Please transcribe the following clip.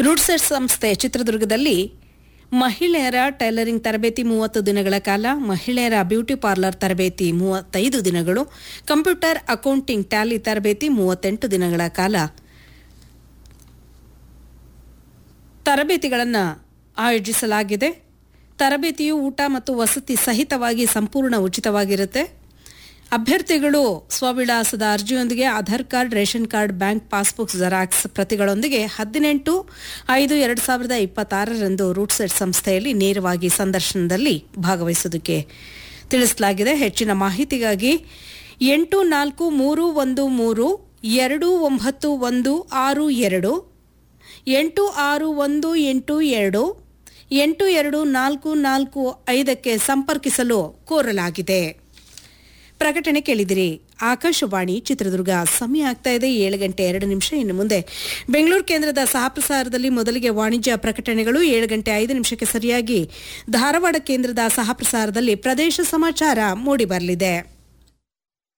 ರೂಟ್ಸೆಟ್ ಸಂಸ್ಥೆ ಚಿತ್ರದುರ್ಗದಲ್ಲಿ ಮಹಿಳೆಯರ ಟೈಲರಿಂಗ್ ತರಬೇತಿ ಮೂವತ್ತು ದಿನಗಳ ಕಾಲ ಮಹಿಳೆಯರ ಬ್ಯೂಟಿ ಪಾರ್ಲರ್ ತರಬೇತಿ ಮೂವತ್ತೈದು ದಿನಗಳು ಕಂಪ್ಯೂಟರ್ ಅಕೌಂಟಿಂಗ್ ಟ್ಯಾಲಿ ತರಬೇತಿ ಮೂವತ್ತೆಂಟು ದಿನಗಳ ಕಾಲ ತರಬೇತಿಗಳನ್ನು ಆಯೋಜಿಸಲಾಗಿದೆ ತರಬೇತಿಯು ಊಟ ಮತ್ತು ವಸತಿ ಸಹಿತವಾಗಿ ಸಂಪೂರ್ಣ ಉಚಿತವಾಗಿರುತ್ತೆ ಅಭ್ಯರ್ಥಿಗಳು ಸ್ವವಿಳಾಸದ ಅರ್ಜಿಯೊಂದಿಗೆ Aadhaar card ration card bank passbook xerox ಪ್ರತಿಗಳೊಂದಿಗೆ ಹದಿನೆಂಟು ಐದು ಎರಡು ಸಾವಿರದ ಇಪ್ಪತ್ತಾರರಂದು ರೂಟ್ಸೆಟ್ ಸಂಸ್ಥೆಯಲ್ಲಿ ನೇರವಾಗಿ ಸಂದರ್ಶನದಲ್ಲಿ ಭಾಗವಹಿಸುವುದಕ್ಕೆ ತಿಳಿಸಲಾಗಿದೆ ಹೆಚ್ಚಿನ ಮಾಹಿತಿಗಾಗಿ ಎಂಟು ನಾಲ್ಕು ಮೂರು ಒಂದು ಮೂರು ಎರಡು ಒಂಬತ್ತು ಒಂದು ಆರು ಎರಡು ಎಂಟು ಆರು ಒಂದು ಎಂಟು ಎರಡು ಎಂಟು ಎರಡು ನಾಲ್ಕು ನಾಲ್ಕು ಐದಕ್ಕೆ ಸಂಪರ್ಕಿಸಲು ಕೋರಲಾಗಿದೆ ಪ್ರಕಟಣೆ ಕೇಳಿದಿರಿ ಆಕಾಶವಾಣಿ ಚಿತ್ರದುರ್ಗ ಸಮಯ ಆಗ್ತಾ ಇದೆ ಏಳು ಗಂಟೆ ಎರಡು ನಿಮಿಷ ಇನ್ನು ಮುಂದೆ ಬೆಂಗಳೂರು ಕೇಂದ್ರದ ಸಹಪ್ರಸಾರದಲ್ಲಿ ಮೊದಲಿಗೆ ವಾಣಿಜ್ಯ ಪ್ರಕಟಣೆಗಳು ಏಳು ಗಂಟೆ ಐದು ನಿಮಿಷಕ್ಕೆ ಸರಿಯಾಗಿ ಧಾರವಾಡ ಕೇಂದ್ರದ ಸಹಪ್ರಸಾರದಲ್ಲಿ ಪ್ರದೇಶ ಸಮಾಚಾರ ಮೂಡಿಬರಲಿದೆ